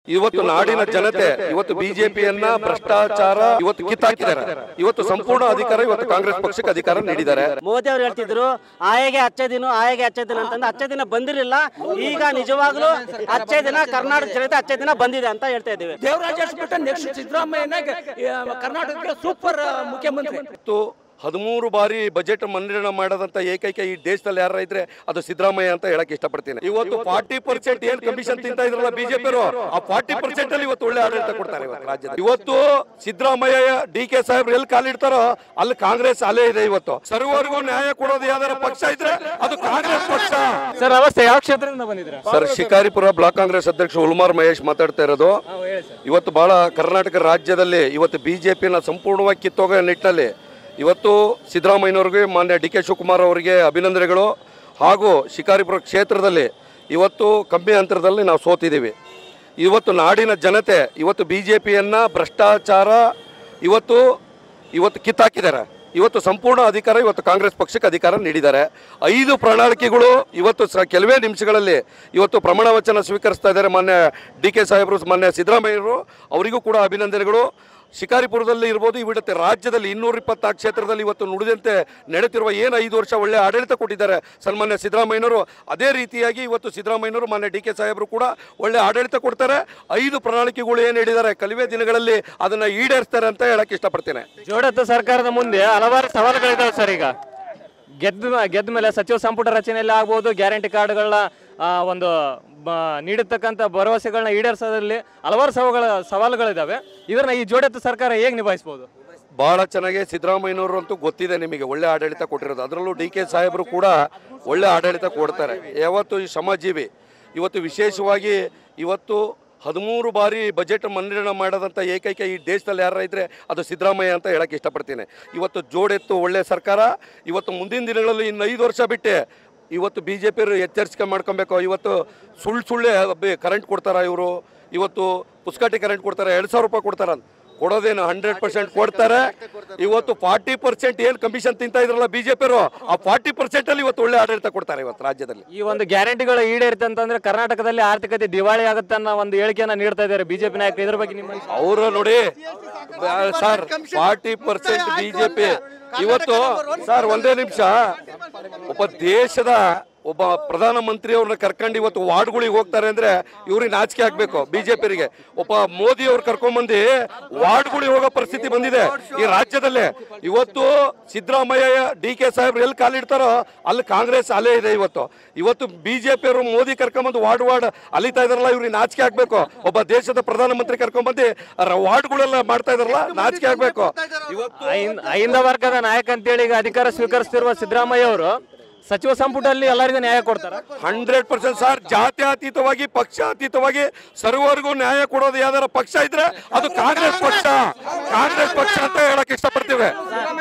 ಇವತ್ತು ನಾಡಿನ ಜನತೆ ಇವತ್ತು ಬಿಜೆಪಿಯನ್ನ ಭ್ರಷ್ಟಾಚಾರ ಇವತ್ತು ಕಿತ್ತಾಕಿದ್ದಾರೆ ಇವತ್ತು ಸಂಪೂರ್ಣ ಅಧಿಕಾರ ಇವತ್ತು ಕಾಂಗ್ರೆಸ್ ಪಕ್ಷಕ್ಕೆ ಅಧಿಕಾರ ನೀಡಿದ್ದಾರೆ ಮೋದಿ ಅವ್ರು ಹೇಳ್ತಿದ್ರು ಆಯೆಗೆ ಹಚ್ಚೆ ದಿನ ಆಯೆಗೆ ಹಚ್ಚೆ ದಿನ ಅಂತಂದು ಹಚ್ಚೆ ದಿನ ಬಂದಿರಲಿಲ್ಲ ಈಗ ನಿಜವಾಗ್ಲೂ ಹಚ್ಚೆ ದಿನ ಕರ್ನಾಟಕ ಜನತೆ ಹಚ್ಚೆ ದಿನ ಬಂದಿದೆ ಅಂತ ಹೇಳ್ತಾ ಇದ್ದೀವಿ ದೇವರಾಜ ಬಿಟ್ಟು ನೆಕ್ಸ್ಟ್ ಸಿದ್ದರಾಮಯ್ಯನ ಕರ್ನಾಟಕಕ್ಕೆ ಸೂಪರ್ ಮುಖ್ಯಮಂತ್ರಿ ಇವತ್ತು ಹದಿಮೂರು ಬಾರಿ ಬಜೆಟ್ ಮಂಡನೆ ಮಾಡದಂತ ಏಕೈಕ ಈ ದೇಶದಲ್ಲಿ ಯಾರ ಇದ್ರೆ ಅದು ಸಿದ್ದರಾಮಯ್ಯ ಅಂತ ಹೇಳಕ್ ಇಷ್ಟಪಡ್ತೀನಿ ಇವತ್ತು ಫಾರ್ಟಿ ಪರ್ಸೆಂಟ್ ಏನ್ ಕಮಿಷನ್ ತಿಂತ ಇದ್ರಲ್ಲ ಬಿಜೆಪಿ ಆ ಫಾರ್ಟಿ ಪರ್ಸೆಂಟ್ ಅಲ್ಲಿ ಇವತ್ತು ಒಳ್ಳೆ ಆಡಳಿತ ಕೊಡ್ತಾರೆ ಇವತ್ತು ರಾಜ್ಯದಲ್ಲಿ ಇವತ್ತು ಸಿದ್ದರಾಮಯ್ಯ ಡಿ ಕೆ ಸಾಹೇಬ್ರು ಎಲ್ಲಿ ಕಾಲಿಡ್ತಾರೋ ಅಲ್ಲಿ ಕಾಂಗ್ರೆಸ್ ಅಲೆ ಇದೆ ಇವತ್ತು ಸರ್ವರಿಗೂ ನ್ಯಾಯ ಕೊಡೋದು ಯಾವ್ದಾರ ಪಕ್ಷ ಇದ್ರೆ ಅದು ಕಾಂಗ್ರೆಸ್ ಪಕ್ಷ ಸರ್ ಅವಸ್ಥೆ ಯಾವ ಕ್ಷೇತ್ರದಿಂದ ಬಂದಿದ್ದೀರಾ ಸರ್ ಶಿಕಾರಿಪುರ ಬ್ಲಾಕ್ ಕಾಂಗ್ರೆಸ್ ಅಧ್ಯಕ್ಷ ಉಲ್ಮಾರ್ ಮಹೇಶ್ ಮಾತಾಡ್ತಾ ಇರೋದು ಇವತ್ತು ಬಹಳ ಕರ್ನಾಟಕ ರಾಜ್ಯದಲ್ಲಿ ಇವತ್ತು ಬಿಜೆಪಿನ ಸಂಪೂರ್ಣವಾಗಿ ಕಿತ್ತೋಗೋ ನಿಟ್ಟಿನಲ್ಲಿ ಇವತ್ತು ಸಿದ್ದರಾಮಯ್ಯನವ್ರಿಗೆ ಮಾನ್ಯ ಡಿ ಕೆ ಶಿವಕುಮಾರ್ ಅವರಿಗೆ ಅಭಿನಂದನೆಗಳು ಹಾಗೂ ಶಿಕಾರಿಪುರ ಕ್ಷೇತ್ರದಲ್ಲಿ ಇವತ್ತು ಕಮ್ಮಿ ಅಂತರದಲ್ಲಿ ನಾವು ಸೋತಿದ್ದೀವಿ ಇವತ್ತು ನಾಡಿನ ಜನತೆ ಇವತ್ತು ಬಿ ಜೆ ಪಿಯನ್ನು ಭ್ರಷ್ಟಾಚಾರ ಇವತ್ತು ಇವತ್ತು ಕಿತ್ತಾಕಿದ್ದಾರೆ ಇವತ್ತು ಸಂಪೂರ್ಣ ಅಧಿಕಾರ ಇವತ್ತು ಕಾಂಗ್ರೆಸ್ ಪಕ್ಷಕ್ಕೆ ಅಧಿಕಾರ ನೀಡಿದ್ದಾರೆ ಐದು ಪ್ರಣಾಳಿಕೆಗಳು ಇವತ್ತು ಸ ಕೆಲವೇ ನಿಮಿಷಗಳಲ್ಲಿ ಇವತ್ತು ಪ್ರಮಾಣ ವಚನ ಸ್ವೀಕರಿಸ್ತಾ ಇದ್ದಾರೆ ಮಾನ್ಯ ಡಿ ಕೆ ಸಾಹೇಬರು ಮಾನ್ಯ ಸಿದ್ದರಾಮಯ್ಯರು ಅವರಿಗೂ ಕೂಡ ಅಭಿನಂದನೆಗಳು ಶಿಕಾರಿಪುರದಲ್ಲಿ ಇರ್ಬೋದು ಇವತ್ತೆ ರಾಜ್ಯದಲ್ಲಿ ಇನ್ನೂರ ಇಪ್ಪತ್ನಾಲ್ಕು ಕ್ಷೇತ್ರದಲ್ಲಿ ಇವತ್ತು ನುಡಿದಂತೆ ನಡೆತಿರುವ ಏನು ಐದು ವರ್ಷ ಒಳ್ಳೆ ಆಡಳಿತ ಕೊಟ್ಟಿದ್ದಾರೆ ಸನ್ಮಾನ್ಯ ಸಿದ್ದರಾಮಯ್ಯನವರು ಅದೇ ರೀತಿಯಾಗಿ ಇವತ್ತು ಸಿದ್ದರಾಮಯ್ಯನವರು ಮಾನ್ಯ ಡಿ ಕೆ ಸಾಹೇಬರು ಕೂಡ ಒಳ್ಳೆ ಆಡಳಿತ ಕೊಡ್ತಾರೆ ಐದು ಪ್ರಣಾಳಿಕೆಗಳು ಏನು ಹೇಳಿದ್ದಾರೆ ಕಲಿವೆ ದಿನಗಳಲ್ಲಿ ಅದನ್ನು ಈಡೇರಿಸ್ತಾರೆ ಅಂತ ಹೇಳಕ್ಕೆ ಇಷ್ಟಪಡ್ತೇನೆ ಜೋಡತ್ತ ಸರ್ಕಾರದ ಮುಂದೆ ಹಲವಾರು ಸವಾಲುಗಳಿದಾವೆ ಸರ್ ಈಗ ಗೆದ್ದ ಗೆದ್ದ ಮೇಲೆ ಸಚಿವ ಸಂಪುಟ ರಚನೆಯಲ್ಲಿ ಆಗ್ಬೋದು ಗ್ಯಾರಂಟಿ ಕಾರ್ಡ್ಗಳನ್ನ ಆ, ಒಂದು ಬ- ನೀಡಿರ್ತಕ್ಕಂಥ ಭರವಸೆಗಳನ್ನ ಈಡೇರಿಸೋದ್ರಲ್ಲಿ ಹಲವಾರು ಸವಾಲುಗಳ ಸವಾಲುಗಳಿದಾವೆ ಇದನ್ನ ಈ ಜೋಡತ್ತ ಸರ್ಕಾರ ಹೇಗೆ ನಿಭಾಯಿಸ್ಬೋದು ಬಹಳ ಚೆನ್ನಾಗಿ ಸಿದ್ದರಾಮಯ್ಯನವರು ಅಂತೂ ಗೊತ್ತಿದೆ ನಿಮಗೆ ಒಳ್ಳೆ ಆಡಳಿತ ಕೊಟ್ಟಿರೋದು ಅದರಲ್ಲೂ ಡಿ ಕೆ ಸಾಹೇಬರು ಕೂಡ ಒಳ್ಳೆ ಆಡಳಿತ ಕೊಡ್ತಾರೆ ಯಾವತ್ತು ಈ ಶ್ರಮಜೀವಿ ಇವತ್ತು ವಿಶೇಷವಾಗಿ ಇವತ್ತು ಹದಿಮೂರು ಬಾರಿ ಬಜೆಟ್ ಮಂಡನೆ ಮಾಡದಂಥ ಏಕೈಕ ಈ ದೇಶದಲ್ಲಿ ಯಾರ ಇದ್ರೆ ಅದು ಸಿದ್ದರಾಮಯ್ಯ ಅಂತ ಹೇಳಕ್ಕೆ ಇಷ್ಟಪಡ್ತೀನಿ ಇವತ್ತು ಜೋಡೆತ್ತು ಒಳ್ಳೆ ಸರ್ಕಾರ ಇವತ್ತು ಮುಂದಿನ ದಿನಗಳಲ್ಲಿ ಇನ್ನು ಐದು ವರ್ಷ ಬಿಟ್ಟೆ ಇವತ್ತು ಬಿ ಜೆ ಪಿಯವರು ಎಚ್ಚರಿಕೆ ಮಾಡ್ಕೊಬೇಕು ಇವತ್ತು ಸುಳ್ಳು ಸುಳ್ಳೆ ಕರೆಂಟ್ ಕೊಡ್ತಾರ ಇವರು ಇವತ್ತು ಪುಸ್ಕಟಿ ಕರೆಂಟ್ ಕೊಡ್ತಾರೆ ಎರಡು ಸಾವಿರ ರೂಪಾಯಿ ಕೊಡ್ತಾರ ಅಂತ ಕೊಡೋದೇನು ಹಂಡ್ರೆಡ್ ಪರ್ಸೆಂಟ್ ಕೊಡ್ತಾರೆ ಇವತ್ತು ಫಾರ್ಟಿ ಪರ್ಸೆಂಟ್ ಏನು ಕಮಿಷನ್ ತಿಂತ ಇದ್ರಲ್ಲ ಬಿ ಜೆ ಪಿಯವರು ಆ ಫಾರ್ಟಿ ಪರ್ಸೆಂಟ್ ಅಲ್ಲಿ ಇವತ್ತು ಒಳ್ಳೆ ಆಡಳಿತ ಕೊಡ್ತಾರೆ ಇವತ್ತು ರಾಜ್ಯದಲ್ಲಿ ಈ ಒಂದು ಗ್ಯಾರಂಟಿಗಳು ಈಡೇರಿತೆ ಅಂತಂದ್ರೆ ಕರ್ನಾಟಕದಲ್ಲಿ ಆರ್ಥಿಕತೆ ದಿವಾಳಿ ಆಗುತ್ತೆ ಅನ್ನೋ ಒಂದು ಹೇಳಿಕೆಯನ್ನ ನೀಡ್ತಾ ಇದ್ದಾರೆ ಬಿಜೆಪಿ ನಾಯಕರು ಇದ್ರ ಬಗ್ಗೆ ನಿಮ್ಮ ಅನಿಸಿಕೆ? ಅವರು ನೋಡಿ ಸರ್ ಫಾರ್ಟಿ ಪರ್ಸೆಂಟ್ ಬಿಜೆಪಿ ಇವತ್ತು ಸರ್ ಒಂದೇ ನಿಮಿಷ ಒಬ್ಬ ದೇಶದ ಒಬ್ಬ ಪ್ರಧಾನಮಂತ್ರಿ ಅವ್ರನ್ನ ಕರ್ಕೊಂಡು ಇವತ್ತು ವಾರ್ಡ್ಗಳಿಗೆ ಹೋಗ್ತಾರೆ ಅಂದ್ರೆ ಇವ್ರಿಗೆ ನಾಚಿಕೆ ಆಗ್ಬೇಕು ಬಿಜೆಪಿರಿಗೆ ಒಬ್ಬ ಮೋದಿ ಅವ್ರು ಕರ್ಕೊಂಡ್ಬಂದು ವಾರ್ಡ್ಗಳಿಗೆ ಹೋಗೋ ಪರಿಸ್ಥಿತಿ ಬಂದಿದೆ ಈ ರಾಜ್ಯದಲ್ಲೇ ಇವತ್ತು ಸಿದ್ದರಾಮಯ್ಯ ಡಿ ಕೆ ಸಾಹೇಬ್ರು ಎಲ್ಲಿ ಕಾಲಿಡ್ತಾರೋ ಅಲ್ಲಿ ಕಾಂಗ್ರೆಸ್ ಅಲೆ ಇದೆ ಇವತ್ತು ಇವತ್ತು ಬಿಜೆಪಿ ಅವರು ಮೋದಿ ಕರ್ಕೊಂಬಂದು ವಾರ್ಡ್ ವಾರ್ಡ್ ಅಲಿತಾ ಇದಾರಲ್ಲ ಇವ್ರಿಗೆ ನಾಚಿಕೆ ಆಗ್ಬೇಕು ಒಬ್ಬ ದೇಶದ ಪ್ರಧಾನಮಂತ್ರಿ ಕರ್ಕೊಂಬಂದು ರ- ವಾರ್ಡ್ಗಳೆಲ್ಲ ಮಾಡ್ತಾ ಇದಾರಲ್ಲ ನಾಚಿಕೆ ಆಗ್ಬೇಕು ಇವತ್ತು ಐನ್- ಐಂದ ವರ್ಗದ ನಾಯಕ ಅಂತೇಳಿ ಈಗ ಅಧಿಕಾರ ಸ್ವೀಕರಿಸ್ತಿರುವ ಸಿದ್ದರಾಮಯ್ಯ ಅವರು ಸಚಿವ ಸಂಪುಟದಲ್ಲಿ ಎಲ್ಲರಿಗೂ ನ್ಯಾಯ ಕೊಡ್ತಾರ ಹಂಡ್ರೆಡ್ ಪರ್ಸೆಂಟ್ ಸರ್ ಜಾತ್ಯತೀತವಾಗಿ ಪಕ್ಷಾತೀತವಾಗಿ ಸರ್ವರಿಗೂ ನ್ಯಾಯ ಕೊಡೋದು ಯಾವ್ದಾರ ಪಕ್ಷ ಇದ್ರೆ ಅದು ಕಾಂಗ್ರೆಸ್ ಪಕ್ಷ ಕಾಂಗ್ರೆಸ್ ಪಕ್ಷ ಅಂತ ಹೇಳಕ್ ಇಷ್ಟಪಡ್ತೇವೆ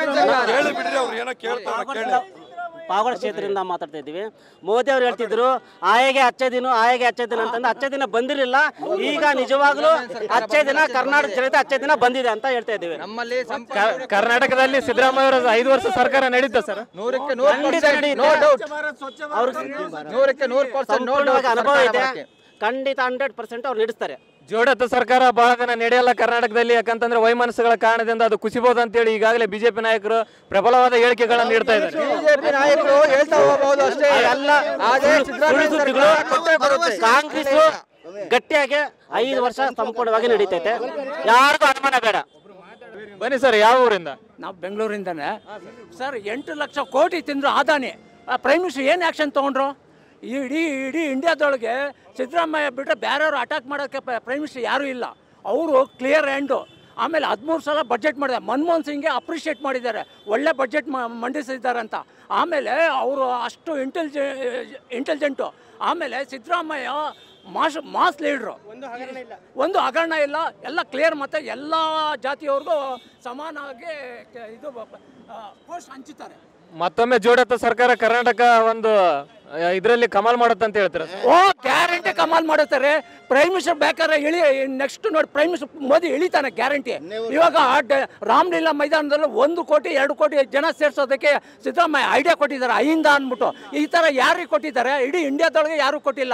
ಕೇಳಿ ಬಿಡ್ರಿ ಅವ್ರು ಏನೋ ಕೇಳ್ತಾರೆ ಕೇಳಿ ಪಾವಗಡ ಕ್ಷೇತ್ರದಿಂದ ಮಾತಾಡ್ತಾ ಇದ್ದೀವಿ ಮೋದಿ ಅವ್ರು ಹೇಳ್ತಿದ್ರು ಆಯೆಗೆ ಹಚ್ಚೆ ದಿನ ಆಯೆಗೆ ಹಚ್ಚೆ ದಿನ ಅಂತಂದು ಹಚ್ಚೆ ದಿನ ಬಂದಿರಲಿಲ್ಲ ಈಗ ನಿಜವಾಗ್ಲೂ ಹಚ್ಚೆ ದಿನ ಕರ್ನಾಟಕ ಜನತೆ ಹಚ್ಚೆ ದಿನ ಬಂದಿದೆ ಅಂತ ಹೇಳ್ತಾ ಇದ್ದೀವಿ ನಮ್ಮಲ್ಲಿ ಕ- ಕರ್ನಾಟಕದಲ್ಲಿ ಸಿದ್ದರಾಮಯ್ಯ ಅವರ ಐದು ವರ್ಷ ಸರ್ಕಾರ ನಡೀತಾ ಸರ್ ನೂರಕ್ಕೆ ನೂರು ಖಂಡಿತ ನಡೆಯುತ್ತೆ. ನೋ ಡೌಟ್ ಅವ್ರಿಗೆ ನೂರಕ್ಕೆ ನೂರು ಪರ್ಸೆಂಟ್ ನೋ ಸಂಪೂರ್ಣವಾಗಿ ಅನುಭವ ಇದೆ ಡೌಟ್ ಖಂಡಿತ ಹಂಡ್ರೆಡ್ ಪರ್ಸೆಂಟ್ ಅವ್ರು ನಡೆಸ್ತಾರೆ ಜೋಡತ್ತ ಸರ್ಕಾರ ಬಹಳ ದಿನ ನಡೆಯಲ್ಲ ಕರ್ನಾಟಕದಲ್ಲಿ ಯಾಕಂತಂದ್ರೆ ವೈಮನಸ್ಸುಗಳ ಕಾರಣದಿಂದ ಅದು ಕುಸಿಬಹುದು ಅಂತೇಳಿ ಈಗಾಗಲೇ ಬಿಜೆಪಿ ನಾಯಕರು ಪ್ರಬಲವಾದ ಹೇಳಿಕೆಗಳನ್ನ ನೀಡ್ತಾ ಇದ್ದಾರೆ ಬಿಜೆಪಿ ನಾಯಕರು ಹೇಳ್ತಾ ಹೋಗಬಹುದು ಅಷ್ಟೇ ಅವೆಲ್ಲ ಆದ್ರೆ ಸುಳ್ಳು- ಸಿದ್ದರಾಮಯ್ಯ ಸುಳ್ಳು ಸುದ್ದಿಗಳು ಸರ್ಕಾರ ಕೊಟ್ಟೇ ಬರುತ್ತೆ. ಕಾಂಗ್ರೆಸ್ ಗಟ್ಟಿಯಾಗಿ ಐದು ವರ್ಷ ಸಂಪೂರ್ಣವಾಗಿ ನಡೀತೈತೆ ಯಾರಿಗೂ ಅನುಮಾನ ಬೇಡ ಬನ್ನಿ ಸರ್ ಯಾವ ಊರಿಂದ ನಾವು ಬೆಂಗಳೂರಿಂದನೇ ಸರ್ ಎಂಟು ಲಕ್ಷ ಕೋಟಿ ತಿಂದ್ರು ಆದಾನಿ ಪ್ರೈಮ್ ಮಿನಿಸ್ಟರ್ ಏನು ಆ್ಯಕ್ಷನ್ ತೊಗೊಂಡ್ರು ಈ ಇಡೀ ಇಡೀ ಇಂಡಿಯಾದೊಳಗೆ ಸಿದ್ದರಾಮಯ್ಯ ಬಿಟ್ಟರೆ ಬೇರೆಯವರು ಅಟ್ಯಾಕ್ ಮಾಡೋಕ್ಕೆ ಪ್ರೈಮ್ ಮಿನಿಸ್ಟರ್ ಯಾರೂ ಇಲ್ಲ ಅವರು ಕ್ಲಿಯರ್ ಹ್ಯಾಂಡು ಆಮೇಲೆ ಹದಿಮೂರು ಸಲ ಬಜೆಟ್ ಮಾಡಿದ್ದಾರೆ ಮನಮೋಹನ್ ಸಿಂಗ್ಗೆ ಅಪ್ರಿಷಿಯೇಟ್ ಮಾಡಿದ್ದಾರೆ ಒಳ್ಳೆ ಬಜೆಟ್ ಮಂಡಿಸಿದ್ದಾರೆ ಅಂತ ಆಮೇಲೆ ಅವರು ಅಷ್ಟು ಇಂಟೆಲಿಜೆ ಇಂಟೆಲಿಜೆಂಟು ಆಮೇಲೆ ಸಿದ್ದರಾಮಯ್ಯ ಮಾಸ್ ಮಾಸ್ ಲೀಡ್ರು ಒಂದು ಹಗರಣ ಇಲ್ಲ ಎಲ್ಲ ಕ್ಲಿಯರ್ ಮತ್ತು ಎಲ್ಲ ಜಾತಿಯವ್ರಿಗೂ ಸಮಾನವಾಗಿ ಕೆ- ಇದು ಪೋಸ್ಟ್ ಹಂಚುತ್ತಾರೆ ಮತ್ತೊಮ್ಮೆ ಜೋಡತ್ತ ಸರ್ಕಾರ ಕರ್ನಾಟಕ ಒಂದು ಇದರಲ್ಲಿ ಕಮಾಲ್ ಮಾಡುತ್ತೆ ಅಂತ ಹೇಳ್ತಾರೆ ಓ ಗ್ಯಾರಂಟಿ ಕಮಾಲ್ ಮಾಡುತ್ತಾರೆ ಪ್ರೈಮ್ ಮಿನಿಸ್ಟರ್ ಬೇಕಾದ್ರೆ ಇಳಿ ನೆಕ್ಸ್ಟ್ ನೋಡಿ ಪ್ರೈಮ್ ಮಿನಿಸ್ಟರ್ ಮೋದಿ ಇಳಿತಾನೆ ಗ್ಯಾರಂಟಿ ಇವಾಗ ಡ- ರಾಮಲೀಲಾ ಮೈದಾನದಲ್ಲಿ ಒಂದು ಕೋಟಿ ಎರಡು ಕೋಟಿ ಜನ ಸೇರ್ಸೋದಕ್ಕೆ ಸಿದ್ದರಾಮಯ್ಯ ಐಡಿಯಾ ಕೊಟ್ಟಿದ್ದಾರೆ ಐಂದ ಅಂದ್ಬಿಟ್ಟು ಈ ಥರ ಯಾರಿಗೆ ಕೊಟ್ಟಿದ್ದಾರೆ ಇಡೀ ಇಂಡಿಯಾದೊಳಗೆ ಯಾರು ಕೊಟ್ಟಿಲ್ಲ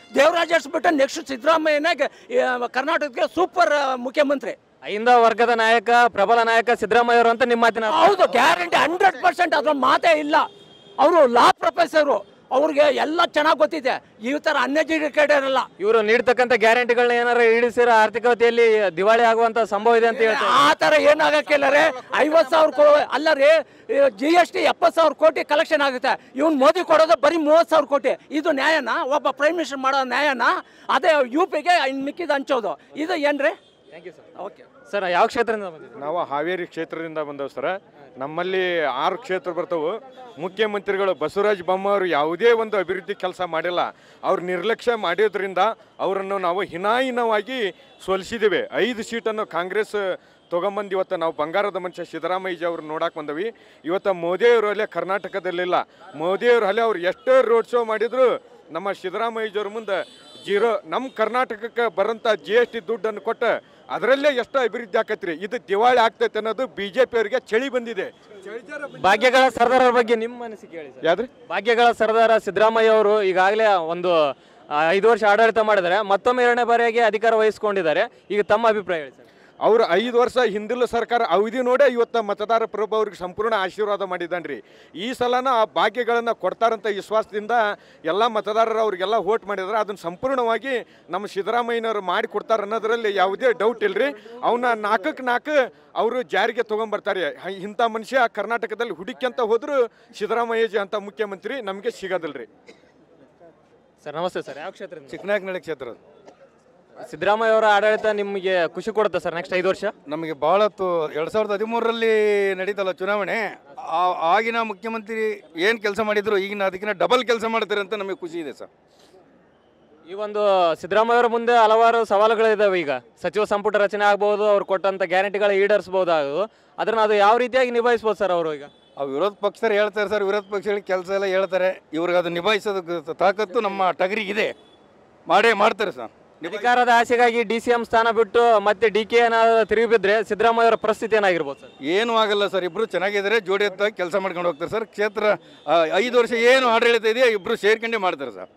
ದೇವರಾಜ್ ಬಿಟ್ಟು ನೆಕ್ಸ್ಟ್ ಸಿದ್ದರಾಮಯ್ಯನೇ ಗೆ- ಈ, ಕರ್ನಾಟಕಕ್ಕೆ ಸೂಪರ್ ಮುಖ್ಯಮಂತ್ರಿ ಅಹಿಂದ ವರ್ಗದ ನಾಯಕ ಪ್ರಬಲ ನಾಯಕ ಸಿದ್ದರಾಮಯ್ಯ ಅವರು ಅಂತ ನಿಮ್ಮ ಮಾತಿನ ಅರ್ಥ. ಹೌದು ಗ್ಯಾರಂಟಿ ಹಂಡ್ರೆಡ್ ಪರ್ಸೆಂಟ್ ಅದ್ರ ಮಾತೇ ಇಲ್ಲ ಅವರು ಲಾ ಪ್ರೊಫೆಸರು ಅವ್ರಿಗೆ ಎಲ್ಲ ಚೆನ್ನಾಗಿ ಗೊತ್ತಿದೆ ಈ ಥರ ಅನ್ಎಜುಕೇಟೆಡ್ ಅಲ್ಲ ಇವರು ನೀಡ್ತಕ್ಕಂಥ ಗ್ಯಾರಂಟಿಗಳನ್ನ ಏನಾರ ಈಡೇರಿಸಿರ ಆರ್ಥಿಕತೆಯಲ್ಲಿ ದಿವಾಳಿ ಆಗುವಂತ ಸಂಭವ ಇದೆ ಅಂತ ಹೇಳ್ತಾರೆ ಆ ಥರ ಏನಾಗಕ್ಕಿಲ್ಲ ರೀ ಐವತ್ತು ಸಾವಿರ ಕೋ ಅಲ್ಲ ರೀ ಜಿ ಎಸ್ ಟಿ ಎಪ್ಪತ್ತು ಸಾವಿರ ಕೋಟಿ ಕಲೆಕ್ಷನ್ ಆಗುತ್ತೆ ಇವ್ನು ಮೋದಿ ಕೊಡೋದು ಬರೀ ಮೂವತ್ತು ಸಾವಿರ ಕೋಟಿ ಇದು ನ್ಯಾಯನಾ ಒಬ್ಬ ಪ್ರೈಮ್ ಮಿನಿಸ್ಟರ್ ಮಾಡೋ ನ್ಯಾಯನಾ ಅದೇ ಯು ಪಿಗೆ ಇನ್ನು ಮಿಕ್ಕಿದ ಹಂಚೋದು ಇದು ಏನ್ರಿ thank you sir okay sir ಯಾವ ಕ್ಷೇತ್ರದಿಂದ ಬಂದಿದ್ದೀರಿ ನಾವು ಹಾವೇರಿ ಕ್ಷೇತ್ರದಿಂದ ಬಂದವು ಸರ ನಮ್ಮಲ್ಲಿ ಆರು ಕ್ಷೇತ್ರ ಬರ್ತವು ಮುಖ್ಯಮಂತ್ರಿಗಳು ಬಸವರಾಜ ಬೊಮ್ಮಾವರು ಯಾವುದೇ ಒಂದು ಅಭಿವೃದ್ಧಿ ಕೆಲಸ ಮಾಡಿಲ್ಲ ಅವ್ರು ನಿರ್ಲಕ್ಷ್ಯ ಮಾಡಿದ್ರಿಂದ ಅವರನ್ನು ನಾವು ಹಿನಾಹಿನವಾಗಿ ಸೋಲಿಸಿದ್ದೇವೆ ಐದು ಸೀಟನ್ನು ಕಾಂಗ್ರೆಸ್ ತೊಗೊಂಬಂದು ಇವತ್ತು ನಾವು ಬಂಗಾರದ ಮನುಷ್ಯ ಸಿದ್ದರಾಮಯ್ಯ ಅವ್ರು ನೋಡಕ್ಕೆ ಬಂದವಿ ಇವತ್ತು ಮೋದಿಯವರು ಅಲ್ಲೇ ಕರ್ನಾಟಕದಲ್ಲಿಲ್ಲ ಮೋದಿಯವರು ಅಲ್ಲೇ ಅವ್ರು ಎಷ್ಟೇ ರೋಡ್ ಶೋ ಮಾಡಿದ್ರು ನಮ್ಮ ಸಿದ್ದರಾಮಯ್ಯವ್ರ ಮುಂದೆ ಜೀರೋ ನಮ್ಮ ಕರ್ನಾಟಕಕ್ಕೆ ಬರೋಂಥ ಜಿ ಎಸ್ ಟಿ ದುಡ್ಡನ್ನು ಕೊಟ್ಟು ಅದರಲ್ಲೇ ಎಷ್ಟು ಅಭಿವೃದ್ಧಿ ಆಕತ್ರಿ ಇದು ದಿವಾಳಿ ಆಗ್ತೈತೆ ಅನ್ನೋದು ಬಿ ಜೆ ಅವರಿಗೆ ಚಳಿ ಬಂದಿದೆ ಭಾಗ್ಯಗಳ ಸರ್ದಾರರ ಬಗ್ಗೆ ನಿಮ್ಮ ಅನಿಸಿಕೆ ಹೇಳಿ ಸರ್ ಯಾವ್ದ್ರಿ ಭಾಗ್ಯಗಳ ಸರ್ದಾರ ಸಿದ್ದರಾಮಯ್ಯ ಅವರು ಈಗಾಗಲೇ ಒಂದು ಆ, ಐದು ವರ್ಷ ಆಡಳಿತ ಮಾಡಿದ್ದಾರೆ ಮತ್ತೊಮ್ಮೆ ಎರಡನೇ ಬಾರಿಯಾಗಿ ಅಧಿಕಾರ ವಹಿಸ್ಕೊಂಡಿದ್ದಾರೆ ಈಗ ತಮ್ಮ ಅಭಿಪ್ರಾಯ ಹೇಳಿ ಸರ್ ಅವ್ರು ಐದು ವರ್ಷ ಹಿಂದಿನ ಸರ್ಕಾರ ಅವಧಿ ನೋಡೇ ಇವತ್ತು ಮತದಾರ ಪ್ರಭು ಅವ್ರಿಗೆ ಸಂಪೂರ್ಣ ಆಶೀರ್ವಾದ ಮಾಡಿದ್ದಾನ್ರಿ ಈ ಸಲನ ಆ ಭಾಗ್ಯಗಳನ್ನು ಕೊಡ್ತಾರಂತ ವಿಶ್ವಾಸದಿಂದ ಎಲ್ಲ ಮತದಾರರು ಅವ್ರಿಗೆಲ್ಲ ವೋಟ್ ಮಾಡಿದ್ರೆ ಅದನ್ನು ಸಂಪೂರ್ಣವಾಗಿ ನಮ್ಮ ಸಿದ್ದರಾಮಯ್ಯನವರು ಮಾಡಿ ಕೊಡ್ತಾರೆ ಅನ್ನೋದ್ರಲ್ಲಿ ಯಾವುದೇ ಡೌಟ್ ಇಲ್ರಿ ಅವನ್ನ ನಾಲ್ಕಕ್ಕೆ ನಾಲ್ಕು ಅವರು ಜಾರಿಗೆ ತೊಗೊಂಬರ್ತಾರೆ ಹ- ಇಂಥ ಮನುಷ್ಯ ಕರ್ನಾಟಕದಲ್ಲಿ ಹುಡುಕ್ಯಂತ ಹೋದ್ರು ಸಿದ್ದರಾಮಯ್ಯಜಿ ಅಂತ ಮುಖ್ಯಮಂತ್ರಿ ನಮಗೆ ಸಿಗೋದಿಲ್ರಿ ಸರ್ ನಮಸ್ತೆ ಸರ್ ಯಾವ ಕ್ಷೇತ್ರದಿಂದ ಚಿಕ್ಕನಾಯಕನಹಳ್ಳಿ ಕ್ಷೇತ್ರ ಸಿದ್ದರಾಮಯ್ಯ ಅವರ ಆಡಳಿತ ನಿಮಗೆ ಖುಷಿ ಕೊಡುತ್ತೆ ಸರ್ ನೆಕ್ಸ್ಟ್ ಐದು ವರ್ಷ ನಮಗೆ ಭಾಳ ಎರಡು ಸಾವಿರದ ಹದಿಮೂರರಲ್ಲಿ ನಡೀತಲ್ಲ ಚುನಾವಣೆ ಆ- ಆಗಿನ ಮುಖ್ಯಮಂತ್ರಿ ಏನು ಕೆಲಸ ಮಾಡಿದ್ರು ಈಗಿನ ಅದಕ್ಕಿಂತ ಡಬಲ್ ಕೆಲಸ ಮಾಡ್ತಾರೆ ಅಂತ ನಮಗೆ ಖುಷಿ ಇದೆ ಸರ್ ಈ ಒಂದು ಸಿದ್ದರಾಮಯ್ಯ ಅವರ ಮುಂದೆ ಹಲವಾರು ಸವಾಲುಗಳಿದಾವೆ ಈಗ ಸಚಿವ ಸಂಪುಟ ರಚನೆ ಆಗ್ಬೋದು ಅವ್ರು ಕೊಟ್ಟಂತ ಗ್ಯಾರಂಟಿಗಳ ಈಡೇರಿಸಬಹುದಾಗದು ಅದನ್ನ ಅದು ಯಾವ ರೀತಿಯಾಗಿ ನಿಭಾಯಿಸ್ಬೋದು ಸರ್ ಅವರು ಈಗ ಆ ವಿರೋಧ ಪಕ್ಷರು ಹೇಳ್ತಾರೆ ಸರ್ ವಿರೋಧ ಪಕ್ಷಗಳಿಗೆ ಕೆಲಸ ಎಲ್ಲ ಹೇಳ್ತಾರೆ ಇವ್ರಿಗೆ ಅದು ನಿಭಾಯಿಸೋದಕ್ಕೆ ತಾಕತ್ತು ನಮ್ಮ ಟಗರಿಗಿದೆ ಮಾಡೇ ಮಾಡ್ತಾರೆ ಸರ್ ಅಧಿಕಾರದ ಆಸೆಗಾಗಿ ಡಿ ಸಿ ಎಂ ಸ್ಥಾನ ಬಿಟ್ಟು ಮತ್ತೆ ಡಿ ಕೆ ಏನಾದ್ರು ತಿರುಗಿ ಬಿದ್ರೆ ಸಿದ್ದರಾಮಯ್ಯ ಅವರ ಪರಿಸ್ಥಿತಿ ಏನಾಗಿರ್ಬೋದು ಸರ್ ಏನೂ ಆಗಲ್ಲ ಸರ್ ಇಬ್ಬರು ಚೆನ್ನಾಗಿದ್ದಾರೆ ಜೋಡಿ ಹತ್ತಾಗಿ ಕೆಲಸ ಮಾಡ್ಕೊಂಡು ಹೋಗ್ತಾರೆ ಸರ್ ಕ್ಷೇತ್ರ ಆ, ಐದು ವರ್ಷ ಏನು ಆಡಳಿತ ಇದೆಯೋ ಇಬ್ಬರು ಸೇರ್ಕೊಂಡೇ ಮಾಡ್ತಾರೆ ಸರ್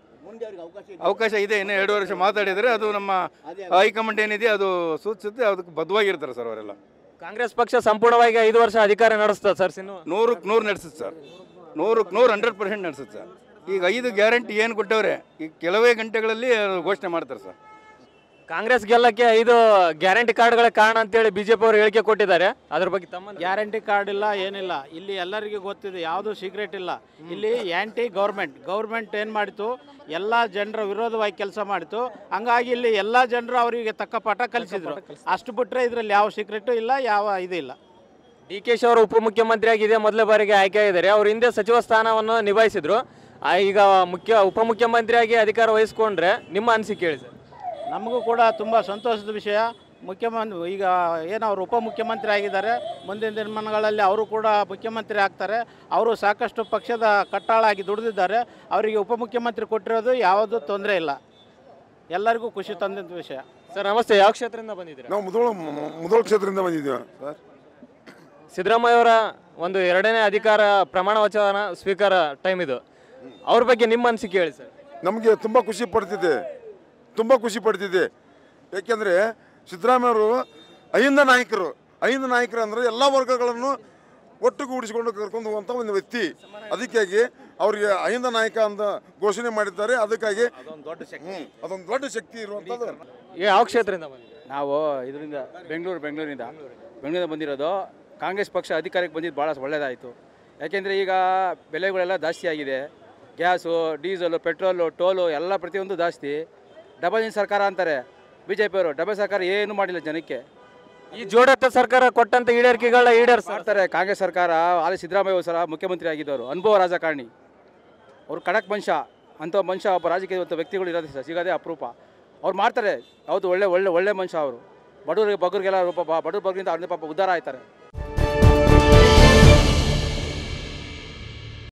ಅವಕಾಶ ಇದೆ ಇನ್ನು ಎರಡು ವರ್ಷ ಮಾತಾಡಿದರೆ ಅದು ನಮ್ಮ ಹೈಕಮಾಂಡ್ ಏನಿದೆ ಅದು ಸೂಚಿಸುತ್ತೆ ಅದಕ್ಕೆ ಬದ್ಧವಾಗಿರ್ತಾರೆ ಸರ್ ಅವರೆಲ್ಲ ಕಾಂಗ್ರೆಸ್ ಪಕ್ಷ ಸಂಪೂರ್ಣವಾಗಿ ಐದು ವರ್ಷ ಅಧಿಕಾರ ನಡೆಸ್ತದೆ ಸರ್ ಸಿನ್ನು ನೂರಕ್ಕೆ ನೂರು ನಡೆಸುತ್ತೆ ಸರ್ ನೂರಕ್ಕೆ ನೂರು ಹಂಡ್ರೆಡ್ ಪರ್ಸೆಂಟ್ ನಡೆಸುತ್ತೆ ಸರ್ ಈಗ ಐದು ಗ್ಯಾರಂಟಿ ಏನು ಕೊಟ್ಟವ್ರೆ ಈಗ ಕೆಲವೇ ಗಂಟೆಗಳಲ್ಲಿ ಘೋಷಣೆ ಮಾಡ್ತಾರೆ ಸರ್ ಕಾಂಗ್ರೆಸ್ ಗೆಲ್ಲಕ್ಕೆ ಐದು ಗ್ಯಾರಂಟಿ ಕಾರ್ಡ್ಗಳ ಕಾರಣ ಅಂತೇಳಿ ಬಿಜೆಪಿ ಅವರು ಹೇಳಿಕೆ ಕೊಟ್ಟಿದ್ದಾರೆ ಅದ್ರ ಬಗ್ಗೆ ತಮ್ಮ ಗ್ಯಾರಂಟಿ ಕಾರ್ಡ್ ಇಲ್ಲ ಏನಿಲ್ಲ ಇಲ್ಲಿ ಎಲ್ಲರಿಗೂ ಗೊತ್ತಿದೆ ಯಾವುದು ಸೀಕ್ರೆಟ್ ಇಲ್ಲ ಇಲ್ಲಿ ಆ್ಯಂಟಿ ಗೌರ್ಮೆಂಟ್ ಗೌರ್ಮೆಂಟ್ ಏನು ಮಾಡಿತು ಎಲ್ಲ ಜನರ ವಿರೋಧವಾಗಿ ಕೆಲಸ ಮಾಡಿತು ಹಂಗಾಗಿ ಇಲ್ಲಿ ಎಲ್ಲ ಜನರು ಅವರಿಗೆ ತಕ್ಕ ಪಾಠ ಕಲಿಸಿದ್ರು ಅಷ್ಟು ಬಿಟ್ಟರೆ ಇದರಲ್ಲಿ ಯಾವ ಸೀಕ್ರೆಟು ಇಲ್ಲ ಯಾವ ಇದು ಇಲ್ಲ ಡಿ ಕೆ ಶಿ ಅವರು ಉಪಮುಖ್ಯಮಂತ್ರಿ ಆಗಿದೆ ಮೊದಲ ಬಾರಿಗೆ ಆಯ್ಕೆ ಆಗಿದ್ದಾರೆ ಅವ್ರ ಹಿಂದೆ ಸಚಿವ ಸ್ಥಾನವನ್ನು ನಿಭಾಯಿಸಿದ್ರು ಆ, ಈಗ ಮುಖ್ಯ ಉಪಮುಖ್ಯಮಂತ್ರಿಯಾಗಿ ಅಧಿಕಾರ ವಹಿಸ್ಕೊಂಡ್ರೆ ನಿಮ್ಮ ಅನಿಸಿಕೆ ಹೇಳಿ ಸರ್ ನಮಗೂ ಕೂಡ ತುಂಬ ಸಂತೋಷದ ವಿಷಯ ಮುಖ್ಯಮಂತ್ರಿ ಈಗ ಏನು ಅವರು ಉಪಮುಖ್ಯಮಂತ್ರಿ ಆಗಿದ್ದಾರೆ ಮುಂದಿನ ದಿನಮಾನಗಳಲ್ಲಿ ಅವರು ಕೂಡ ಮುಖ್ಯಮಂತ್ರಿ ಆಗ್ತಾರೆ ಅವರು ಸಾಕಷ್ಟು ಪಕ್ಷದ ಕಟ್ಟಾಳಾಗಿ ದುಡಿದಿದ್ದಾರೆ ಅವರಿಗೆ ಉಪಮುಖ್ಯಮಂತ್ರಿ ಕೊಟ್ಟಿರೋದು ಯಾವುದೂ ತೊಂದರೆ ಇಲ್ಲ ಎಲ್ಲರಿಗೂ ಖುಷಿ ತಂದಿದ್ದ ವಿಷಯ ಸರ್ ನಮಸ್ತೆ ಯಾವ ಕ್ಷೇತ್ರದಿಂದ ಬಂದಿದ್ದೀರಾ ನಾವು ಮುದೋಳ ಮುದೋಳ ಕ್ಷೇತ್ರದಿಂದ ಬಂದಿದ್ದೀವಿ ಸರ್ ಸಿದ್ದರಾಮಯ್ಯ ಅವರ ಒಂದು ಎರಡನೇ ಅಧಿಕಾರ ಪ್ರಮಾಣ ವಚನ ಸ್ವೀಕಾರ ಟೈಮ್ ಇದು ಅವ್ರ ಬಗ್ಗೆ ನಿಮ್ಮ ಅನಿಸಿಕೆ ಹೇಳಿ ಸರ್ ನಮಗೆ ತುಂಬ ಖುಷಿ ಪಡ್ತಿದೆ ತುಂಬ ಖುಷಿ ಪಡ್ತಿದೆ ಏಕೆಂದರೆ ಸಿದ್ದರಾಮಯ್ಯವರು ಅಹಿಂದ ನಾಯಕರು ಅಹಿಂದ ನಾಯಕರು ಅಂದರೆ ಎಲ್ಲ ವರ್ಗಗಳನ್ನು ಒಟ್ಟುಗೂಡಿಸಿಕೊಂಡು ಕರ್ಕೊಂಡು ಹೋಗುವಂಥ ಒಂದು ವ್ಯಕ್ತಿ ಅದಕ್ಕಾಗಿ ಅವರಿಗೆ ಅಹಿಂದ ನಾಯಕ ಅಂತ ಘೋಷಣೆ ಮಾಡಿದ್ದಾರೆ ಅದಕ್ಕಾಗಿ ಹ್ಮ್, ಅದೊಂದು ದೊಡ್ಡ ಶಕ್ತಿ ಇರುವಂಥದ್ದು ಈಗ ಯಾವ ಕ್ಷೇತ್ರದಿಂದ ಬಂದಿದ್ದೀರಾ ನಾವು ಇದರಿಂದ ಬೆಂಗಳೂರು ಬೆಂಗಳೂರಿಂದ ಬೆಂಗಳೂರಿಂದ ಬಂದಿರೋದು ಕಾಂಗ್ರೆಸ್ ಪಕ್ಷ ಅಧಿಕಾರಕ್ಕೆ ಬಂದಿದ್ದು ಭಾಳ ಒಳ್ಳೆಯದಾಯಿತು ಯಾಕೆಂದರೆ ಈಗ ಬೆಲೆಗಳೆಲ್ಲ ಜಾಸ್ತಿ ಆಗಿದೆ ಗ್ಯಾಸು ಡೀಸೆಲು ಪೆಟ್ರೋಲು ಟೋಲು ಎಲ್ಲ ಪ್ರತಿಯೊಂದು ಜಾಸ್ತಿ ಡಬಲ್ ಇಂಜಿನ್ ಸರ್ಕಾರ ಅಂತಾರೆ ಬಿ ಜೆ ಪಿಯವರು ಡಬಲ್ ಸರ್ಕಾರ ಏನೂ ಮಾಡಿಲ್ಲ ಜನಕ್ಕೆ ಈ ಜೋಡತ್ತ ಸರ್ಕಾರ ಕೊಟ್ಟಂತ ಈಡೇರಿಕೆಗಳ ಈಡೇರ್ ಸರ್ ಮಾಡ್ತಾರೆ ಕಾಂಗ್ರೆಸ್ ಸರ್ಕಾರ ಅಲ್ಲಿ ಸಿದ್ದರಾಮಯ್ಯ ಸಲ ಮುಖ್ಯಮಂತ್ರಿ ಆಗಿದ್ದವರು ಅನುಭವ ರಾಜಕಾರಣಿ ಅವರು ಖಡಕ್ ಮನುಷ್ಯ ಅಂಥ ಮನುಷ್ಯ ಒಬ್ಬ ರಾಜಕೀಯ ವ್ಯಕ್ತಿಗಳು ಇರೋದು ಸರ್ ಸಿಗೋದೇ ಅಪರೂಪ ಅವ್ರು ಮಾಡ್ತಾರೆ ಹೌದು ಒಳ್ಳೆ ಒಳ್ಳೆ ಒಳ್ಳೆ ಮನುಷ್ಯ ಅವರು ಬಡವರಿಗೆ ಬಗ್ಗರಿಗೆಲ್ಲ ಪಾಪ ಬಡವ್ರ ಬಗ್ಗರಿಂದ ಅವ್ರಿಂದ ಪಾಪ ಉದ್ಧಾರ ಆಯ್ತಾರೆ